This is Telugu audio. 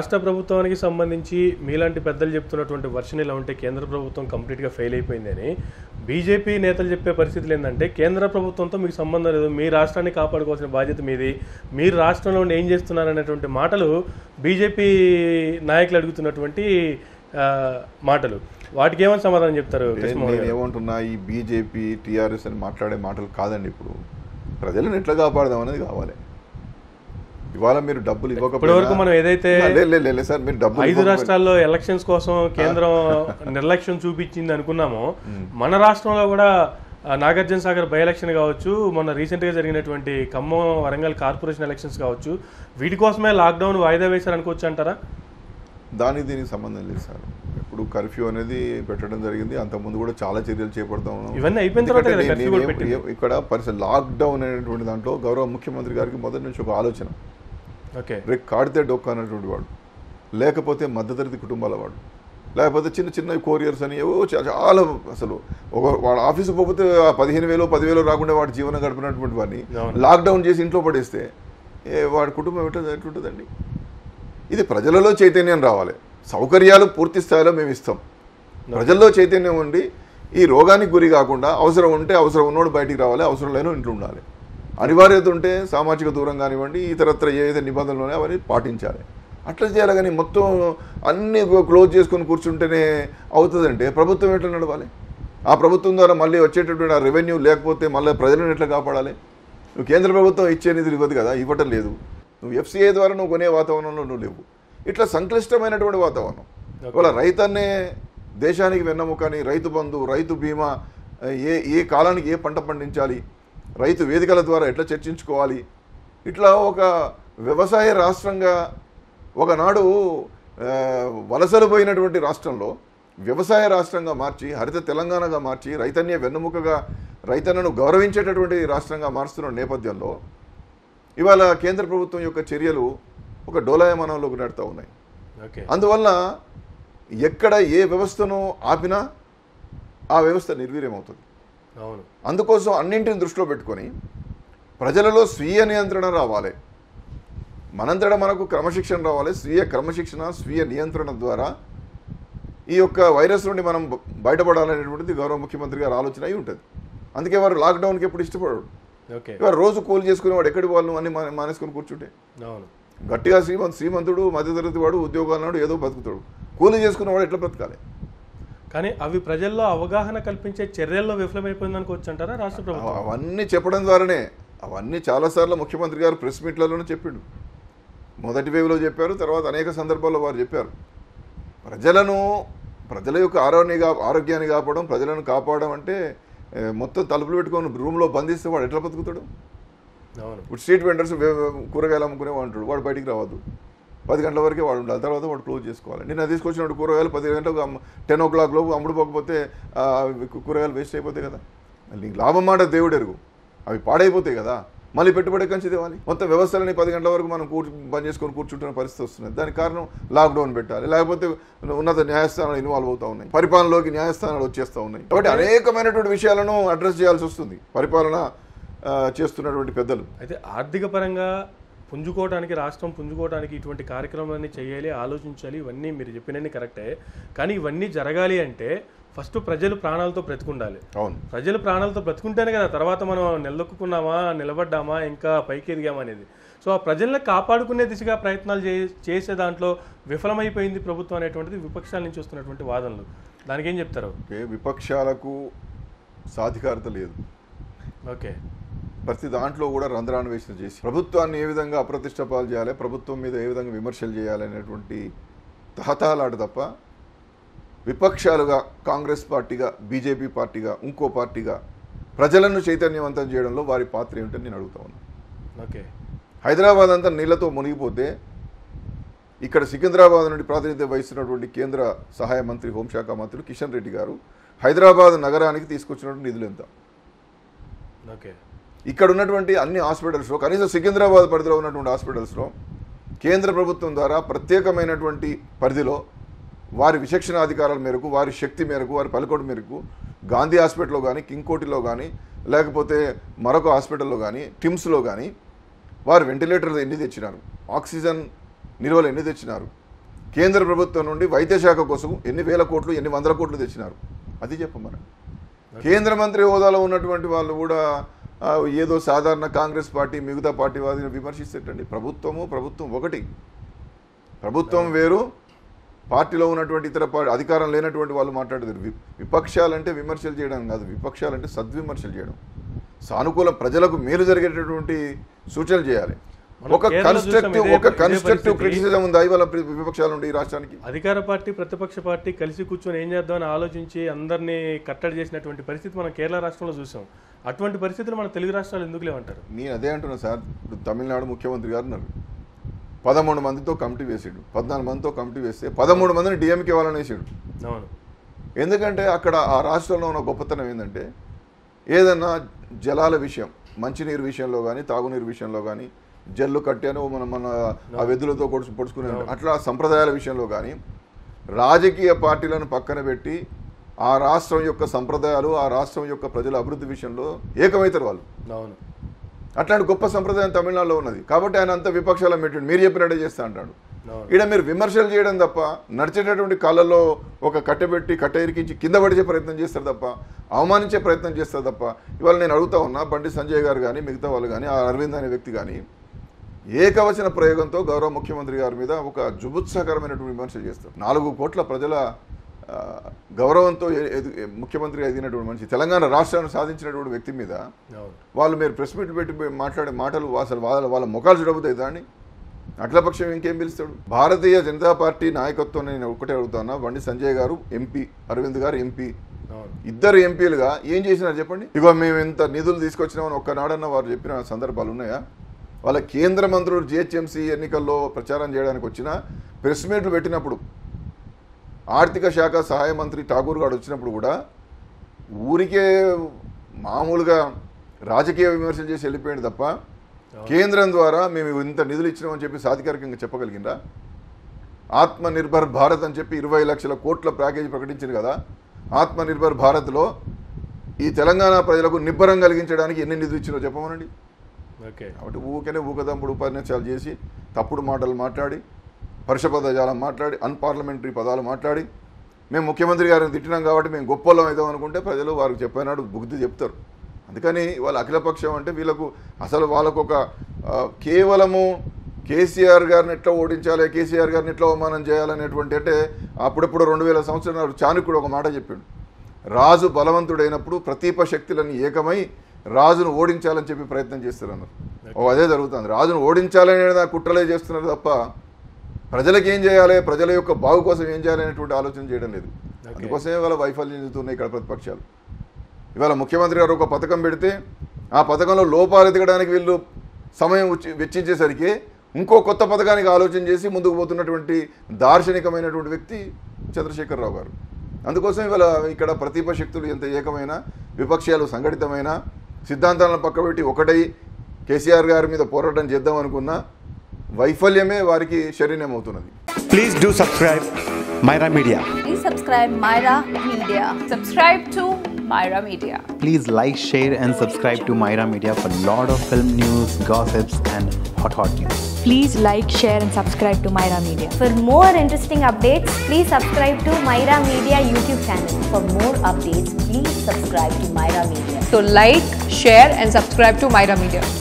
రాష్ట్ర ప్రభుత్వానికి సంబంధించి మీలాంటి పెద్దలు చెప్తున్నటువంటి వర్షన్ ఇలా ఉంటే కేంద్ర ప్రభుత్వం కంప్లీట్గా ఫెయిల్ అయిపోయిందని బీజేపీ నేతలు చెప్పే పరిస్థితులు ఏంటంటే కేంద్ర ప్రభుత్వంతో మీకు సంబంధం లేదు మీ రాష్ట్రాన్ని కాపాడుకోవాల్సిన బాధ్యత మీది మీరు రాష్ట్రంలో ఉండి ఏం చేస్తున్నారనేటువంటి మాటలు బీజేపీ నాయకులు అడుగుతున్నటువంటి ఆ, మాటలు వాటికి ఏమని సమాధానం చెప్తారు కృష్ణమోహన్ నేను గారు? ఏమంటున్నా ఈ బీజేపీ టీఆర్ఎస్ అని మాట్లాడే మాటలు కాదండి ఇప్పుడు ప్రజలను ఎట్లా కాపాడదాం అనేది కావాలి ఇవాళ మీరు డబ్బులు ఇప్పటి వరకు మనం ఏదైతే లే, లే, లే, లే, సార్ మీరు డబ్బులు ఐదు ఇవ్వకపోయినా- రాష్ట్రాల్లో ఎలక్షన్స్ కోసం కేంద్రం నిర్లక్ష్యం చూపించింది అనుకున్నాము మన రాష్ట్రంలో కూడా ఆ, నాగార్జున సాగర్ బై ఎలక్షన్ కావచ్చు మొన్న రీసెంట్ గా జరిగినటువంటి ఖమ్మం వరంగల్ కార్పొరేషన్ ఎలక్షన్స్ కావచ్చు వీటి కోసమే లాక్డౌన్ వాయిదా వేశారు అనుకోవచ్చు అంటారా దానికి దీనికి సంబంధం లేదు సార్ ఇప్పుడు కర్ఫ్యూ అనేది పెట్టడం జరిగింది అంతకుముందు కూడా చాలా చర్యలు చేపడతా ఉన్నాం ఇవన్నీ అయిపోయిన తర్వాత ఎందుకంటే కదా నేను- కర్ఫ్యూ కూడా నేను పెట్టింది. ఏం- ఇక్కడ పరిస్థితి లాక్డౌన్ అనేటువంటి దాంట్లో గౌరవ ముఖ్యమంత్రి గారికి మొదటి నుంచి ఒక ఆలోచన ఓకే రేపు కాడితే డొక్క అన్నటువంటి వాడు లేకపోతే మధ్యతరగతి కుటుంబాల వాడు లేకపోతే చిన్న చిన్న కోరియర్స్ అని ఏవో చా- చాలా అసలు ఒక వాడు ఆఫీస్కి పోతే ఆ పదిహేను వేలు పదివేలు రాకుండా వాడు జీవనం గడిపినటువంటి వాడిని అవును. లాక్డౌన్ చేసి ఇంట్లో పడేస్తే ఏ వాడి కుటుంబం ఎట్లా ఎట్లుంటుందండి ఇది ప్రజలలో చైతన్యం రావాలి సౌకర్యాలు పూర్తి స్థాయిలో మేము ఇస్తాం ప్రజల్లో చైతన్యం ఉండి ఈ రోగానికి గురి కాకుండా అవసరం ఉంటే అవసరం ఉన్నోడు బయటికి రావాలి అవసరం లేని ఇంట్లో ఉండాలి అనివార్యత ఉంటే సామాజిక దూరం కానివ్వండి ఇతరత్ర ఏదైతే నిబంధనలు ఉన్నాయో అవన్నీ పాటించాలి అట్లా చేయాలి కానీ మొత్తం అన్ని క్లోజ్ చేసుకొని కూర్చుంటేనే అవుతుందంటే ప్రభుత్వం ఎట్లా నడవాలి ఆ ప్రభుత్వం ద్వారా మళ్ళీ వచ్చేటటువంటి ఆ రెవెన్యూ లేకపోతే మళ్ళీ ప్రజలను ఎట్లా కాపాడాలి నువ్వు కేంద్ర ప్రభుత్వం ఇచ్చే నిధులు ఇవ్వదు కదా ఇవ్వటం లేదు నువ్వు ఎఫ్సీఐ ద్వారా నువ్వు కొనే వాతావరణంలో నువ్వు లేవు ఇట్లా సంక్లిష్టమైనటువంటి వాతావరణం ఇవాళ రైతన్నే దేశానికి వెన్నముకని రైతు బంధు రైతు బీమా ఏ ఏ కాలానికి ఏ పంట పండించాలి రైతు వేదికల ద్వారా ఎట్లా చర్చించుకోవాలి ఇట్లా ఒక వ్యవసాయ రాష్ట్రంగా ఒకనాడు ఆ, వలసలు పోయినటువంటి రాష్ట్రంలో వ్యవసాయ రాష్ట్రంగా మార్చి హరిత తెలంగాణగా మార్చి రైతన్య వెన్నుముకగా రైతన్నను గౌరవించేటటువంటి రాష్ట్రంగా మారుస్తున్న నేపథ్యంలో ఇవాళ కేంద్ర ప్రభుత్వం యొక్క చర్యలు ఒక డోలాయమానంలోకి నడుతూ ఉన్నాయి ఓకే అందువల్ల ఎక్కడ ఏ వ్యవస్థను ఆపినా ఆ వ్యవస్థ నిర్వీర్యమవుతుంది అవును అందుకోసం అన్నింటిని దృష్టిలో పెట్టుకొని ప్రజలలో స్వీయ నియంత్రణ రావాలి మనంతట మనకు క్రమశిక్షణ రావాలి స్వీయ క్రమశిక్షణ స్వీయ నియంత్రణ ద్వారా ఈ యొక్క వైరస్ నుండి మనం బ- బయటపడాలనేటువంటిది గౌరవ ముఖ్యమంత్రి గారి ఆలోచన అయి ఉంటుంది అందుకే వారు లాక్డౌన్కి ఎప్పుడు ఇష్టపడరు ఓకే ఇవాళ రోజు కూలి చేసుకునే వాడు ఎక్కడి వాళ్ళు అన్ని మానే- మానేసుకొని కూర్చుంటే అవును గట్టిగా శ్రీమంత్ శ్రీమంతుడు మధ్యతరగతి వాడు ఉద్యోగాలు నాడు ఏదో బతుకుతాడు కూలి చేసుకునేవాడు ఎట్లా బ్రతకాలి కానీ అవి ప్రజల్లో అవగాహన కల్పించే చర్యల్లో విఫలమైపోయింది అనుకోవచ్చు అంటారా రాష్ట్ర ప్రభుత్వం అవ- అవన్నీ చెప్పడం ద్వారానే అవన్నీ చాలాసార్లు ముఖ్యమంత్రి గారు ప్రెస్ మీట్లలోనే చెప్పిండు మొదటి వేవ్లో చెప్పారు తర్వాత అనేక సందర్భాల్లో వారు చెప్పారు ప్రజలను ప్రజల యొక్క ఆరోగ్య ఆరోగ్యాన్ని కాపాడడం ప్రజలను కాపాడడం అంటే ఏ, మొత్తం తలుపులు పెట్టుకొని రూమ్లో బంధిస్తే వాడు ఎట్లా బతుకుతాడు అవును ఇప్పుడు స్ట్రీట్ వెండర్స్ వే- వే- కూరగాయలు అమ్ముకునే అంటాడు వాడు బయటికి రావద్దు పది గంటల వరకే వాడు ఉండాలి తర్వాత వాడు క్లోజ్ చేసుకోవాలి నిన్న తీసుకొచ్చినప్పుడు కూరగాయలు పది గంటలకు అమ్మ టెన్ ఓ క్లాక్ లోపు అమ్ముడుపోకపోతే ఆ, కూ- కూరగాయలు వేస్ట్ అయిపోతాయి కదా మళ్ళీ నీకు లాభం మాట దేవుడు ఎరుగు అవి పాడైపోతాయి కదా మళ్ళీ పెట్టుబడి కంచి తేవాలి మొత్తం వ్యవస్థలని పది గంటల వరకు మనం కూర్చు బంద్ చేసుకొని కూర్చుంటున్న పరిస్థితి వస్తుంది దానికి కారణం లాక్డౌన్ పెట్టాలి లేకపోతే ఉన్నత న్యాయస్థానాలు ఇన్వాల్వ్ అవుతా ఉన్నాయి పరిపాలనలోకి న్యాయస్థానాలు వచ్చేస్తూ ఉన్నాయి కాబట్టి అనేకమైనటువంటి విషయాలను అడ్రస్ చేయాల్సి వస్తుంది పరిపాలన ఆ, చేస్తున్నటువంటి పెద్దలు అయితే ఆర్థిక పరంగా పుంజుకోవడానికి రాష్ట్రం పుంజుకోవడానికి ఇటువంటి కార్యక్రమాలన్నీ చేయాలి ఆలోచించాలి ఇవన్నీ మీరు చెప్పినన్ని కరెక్టే కానీ ఇవన్నీ జరగాలి అంటే ఫస్ట్ ప్రజలు ప్రాణాలతో బ్రతికుండాలి అవును ప్రజలు ప్రాణాలతో బ్రతుకుంటేనే కదా తర్వాత మనం నిలదొక్కున్నామా నిలబడ్డామా ఇంకా పైకి ఎదిగామా అనేది సో ఆ ప్రజల్ని కాపాడుకునే దిశగా ప్రయత్నాలు చే చేసే దాంట్లో విఫలమైపోయింది ప్రభుత్వం అనేటువంటిది విపక్షాల నుంచి వస్తున్నటువంటి వాదనలు దానికి ఏం చెప్తారు ఓకే విపక్షాలకు సాధికారత లేదు ఓకే ప్రతి దాంట్లో కూడా రంధ్రాన్వేషణ చేసి ప్రభుత్వాన్ని ఏ విధంగా అప్రతిష్ట పాలు చేయాలి ప్రభుత్వం మీద ఏ విధంగా విమర్శలు చేయాలి అనేటువంటి తహతాలాట తప్ప విపక్షాలుగా కాంగ్రెస్ పార్టీగా బీజేపీ పార్టీగా ఇంకో పార్టీగా ప్రజలను చైతన్యవంతం చేయడంలో వారి పాత్ర ఏమిటని నేను అడుగుతా ఉన్నాను ఓకే హైదరాబాద్ అంతా నీళ్లతో మునిగిపోతే ఇక్కడ సికింద్రాబాద్ నుండి ప్రాతినిధ్యం వహిస్తున్నటువంటి కేంద్ర సహాయ మంత్రి హోంశాఖ మంత్రులు కిషన్ రెడ్డి గారు హైదరాబాద్ నగరానికి తీసుకొచ్చినటువంటి నిధులు ఎంత ఓకే ఇక్కడ ఉన్నటువంటి అన్ని హాస్పిటల్స్లో కనీసం సికింద్రాబాద్ పరిధిలో ఉన్నటువంటి హాస్పిటల్స్లో కేంద్ర ప్రభుత్వం ద్వారా ప్రత్యేకమైనటువంటి పరిధిలో వారి విచక్షణాధికారాల మేరకు వారి శక్తి మేరకు వారి పలుకోడు మేరకు గాంధీ హాస్పిటల్లో కానీ కింగ్కోటిలో కానీ లేకపోతే మరొక హాస్పిటల్లో కానీ టిమ్స్లో కానీ వారు వెంటిలేటర్లు ఎన్ని తెచ్చినారు ఆక్సిజన్ నిల్వలు ఎన్ని తెచ్చినారు కేంద్ర ప్రభుత్వం నుండి వైద్య శాఖ కోసం ఎన్ని వేల కోట్లు ఎన్ని వందల కోట్లు తెచ్చినారు అది చెప్పమని కేంద్ర మంత్రి హోదాలో ఉన్నటువంటి వాళ్ళు కూడా ఆ, ఏదో సాధారణ కాంగ్రెస్ పార్టీ మిగతా పార్టీ వాదిని విమర్శిస్తేటండి ప్రభుత్వము ప్రభుత్వం ఒకటి ప్రభుత్వం వేరు పార్టీలో ఉన్నటువంటి ఇతర పా- అధికారం లేనటువంటి వాళ్ళు మాట్లాడేది వి- విపక్షాలంటే విమర్శలు చేయడం కాదు విపక్షాలంటే సద్విమర్శలు చేయడం సానుకూల ప్రజలకు మేలు జరిగేటటువంటి సూచనలు చేయాలి మనం ఒక కేరళలో చూసాం కన్స్ట్రక్టివ్ ఇదే- ఒక ఇదే కన్స్ట్రక్టివ్ పరిస్థితి. క్రిటిసిజం ఉందా ఇవాళ ప్రి- విపక్షాల నుండి ఈ రాష్ట్రానికి అధికార పార్టీ ప్రతిపక్ష పార్టీ కలిసి కూర్చొని ఏం చేద్దామని ఆలోచించి అందరినీ కట్టడి చేసినటువంటి పరిస్థితి మనం కేరళ రాష్ట్రంలో చూసాం అటువంటి పరిస్థితులు మన తెలుగు రాష్ట్రాలు ఎందుకు లేవంటారు నేను అదే అంటున్నా సార్ ఇప్పుడు తమిళనాడు ముఖ్యమంత్రి గారు ఉన్నారు పదమూడు మందితో కమిటీ వేసాడు పద్నాలుగు మందితో కమిటీ వేస్తే పదమూడు మందిని డిఎంకే వాళ్ళని వేసాడు అవును ఎందుకంటే అక్కడ ఆ రాష్ట్రంలో ఉన్న గొప్పతనం ఏంటంటే ఏదన్నా జలాల విషయం మంచినీరు విషయంలో కానీ తాగునీరు విషయంలో కానీ జల్లు కట్టాను మన మన ఆ వెద్దులతో పొడుచు పొడుచుకునే అట్లా సంప్రదాయాల విషయంలో కానీ రాజకీయ పార్టీలను పక్కన పెట్టి ఆ రాష్ట్రం యొక్క సంప్రదాయాలు ఆ రాష్ట్రం యొక్క ప్రజల అభివృద్ధి విషయంలో ఏకమవుతారు వాళ్ళు అవును అట్లాంటి గొప్ప సంప్రదాయం తమిళనాడులో ఉన్నది కాబట్టి ఆయన అంత విపక్షాల పెట్టండి మీరు చెప్పినట్టే చేస్తా అంటాడు అవును ఈడ మీరు విమర్శలు చేయడం తప్ప నడిచేటటువంటి కాళ్ళల్లో ఒక కట్టె పెట్టి కట్టె ఇరికించి కింద పడిచే ప్రయత్నం చేస్తారు తప్ప అవమానించే ప్రయత్నం చేస్తారు తప్ప ఇవాళ నేను అడుగుతా ఉన్నా బండి సంజయ్ గారు కానీ మిగతా వాళ్ళు కానీ ఆ అరవింద్ అనే వ్యక్తి కానీ ఏకవచన ప్రయోగంతో గౌరవ ముఖ్యమంత్రి గారి మీద ఒక జుబుత్సాకరమైనటువంటి విమర్శలు చేస్తారు నాలుగు కోట్ల ప్రజల ఆ, గౌరవంతో ఎ- ఎదు- ముఖ్యమంత్రి ఎదిగినటువంటి మనిషి తెలంగాణ రాష్ట్రాన్ని సాధించినటువంటి వ్యక్తి మీద అవును వాళ్ళు మీరు ప్రెస్ మీట్ పెట్టి పోయి మాట్లాడే మాటలు అసలు వాళ్ళ వాళ్ళ ముఖాలు చూడబోతాయి దాన్ని అఖిలపక్షం ఇంకేం పిలుస్తాడు భారతీయ జనతా పార్టీ నాయకత్వం నేను ఒకటే అడుగుతాను బండి సంజయ్ గారు ఎంపీ అరవింద్ గారు ఎంపీ అవును ఇద్దరు ఎంపీలుగా ఏం చేసినారు చెప్పండి ఇగో మేము ఇంత నిధులు తీసుకొచ్చినామని ఒక్కనాడన్న వారు చెప్పిన సందర్భాలు ఉన్నాయా వాళ్ళ కేంద్ర మంత్రులు జిహెచ్ఎంసీ ఎన్నికల్లో ప్రచారం చేయడానికి వచ్చిన ప్రెస్ మీట్లు పెట్టినప్పుడు ఆర్థిక శాఖ సహాయ మంత్రి ఠాగూర్ గారు వచ్చినప్పుడు కూడా ఊరికే మామూలుగా రాజకీయ విమర్శలు చేసి వెళ్ళిపోయాడు తప్ప కేంద్రం ద్వారా మేము ఇంత నిధులు ఇచ్చినామని చెప్పి సాధికారికంగా చెప్పగలిగిందా ఆత్మ నిర్భర్ భారత్ అని చెప్పి ఇరవై లక్షల కోట్ల ప్యాకేజీ ప్రకటించింది కదా ఆత్మ నిర్భర్ భారత్లో ఈ తెలంగాణ ప్రజలకు నిబ్బరం కలిగించడానికి ఎన్ని నిధులు ఇచ్చినో చెప్పమనండి ఓకే కాబట్టి ఊకనే ఊకదంపుడు ఉపన్యాసాలు చేసి తప్పుడు మాటలు మాట్లాడి పరుష పదజాలం మాట్లాడి అన్పార్లమెంటరీ పదాలు మాట్లాడి మేము ముఖ్యమంత్రి గారిని తిట్టినాం కాబట్టి మేము గొప్పలం అవుతాం అనుకుంటే ప్రజలు వారికి చెప్పినాడు బుద్ధి చెప్తారు అందుకని వాళ్ళ అఖిలపక్షం అంటే వీళ్ళకు అసలు వాళ్ళకు ఒక ఆ, కేవలము కేసీఆర్ గారిని ఎట్లా ఓడించాలి కేసీఆర్ గారిని ఎట్లా అవమానం చేయాలనేటువంటి అంటే అప్పుడప్పుడు రెండు వేల సంవత్సరాలు చాణక్యుడు ఒక మాట చెప్పాడు రాజు బలవంతుడైనప్పుడు ప్రతీప శక్తులని ఏకమై రాజును ఓడించాలని చెప్పి ప్రయత్నం చేస్తారు అన్నారు ఓ అదే జరుగుతుంది రాజును ఓడించాలనే ఆ కుట్రలే చేస్తున్నారు తప్ప ప్రజలకు ఏం చేయాలి ప్రజల యొక్క బాగు కోసం ఏం చేయాలి అనేటువంటి ఆలోచన చేయడం లేదు అందుకోసమే వాళ్ళ వైఫల్యం చెందుతున్నాయి ఇక్కడ ప్రతిపక్షాలు ఇవాళ ముఖ్యమంత్రి గారు ఒక పథకం పెడితే ఆ పథకంలో లోపాలు ఎదగడానికి వీళ్ళు సమయం ఉచ్చి- వెచ్చించేసరికి ఇంకో కొత్త పథకానికి ఆలోచన చేసి ముందుకు పోతున్నటువంటి దార్శనికమైనటువంటి వ్యక్తి చంద్రశేఖరరావు గారు అందుకోసం ఇవాళ ఇక్కడ ప్రతిప శక్తులు ఎంత ఏకమైన విపక్షాలు సంఘటితమైన సిద్ధాంతాలను పక్కబెట్టి ఒకటై కేసీఆర్ గారి మీద పోరాటం చేద్దాం అనుకున్నా వైఫల్యమే వారికి శరీరం అవుతున్నది Please do subscribe Myra Media. Please subscribe Myra Media. Subscribe to Myra Media. Please like, share, and subscribe to Myra Media for lot of film news, gossips, and hot hot news. Please like, share, and subscribe to Myra Media. For more interesting updates, please subscribe to Myra Media YouTube channel. For more updates, please subscribe to Myra Media. So like, share and subscribe to Myra Media.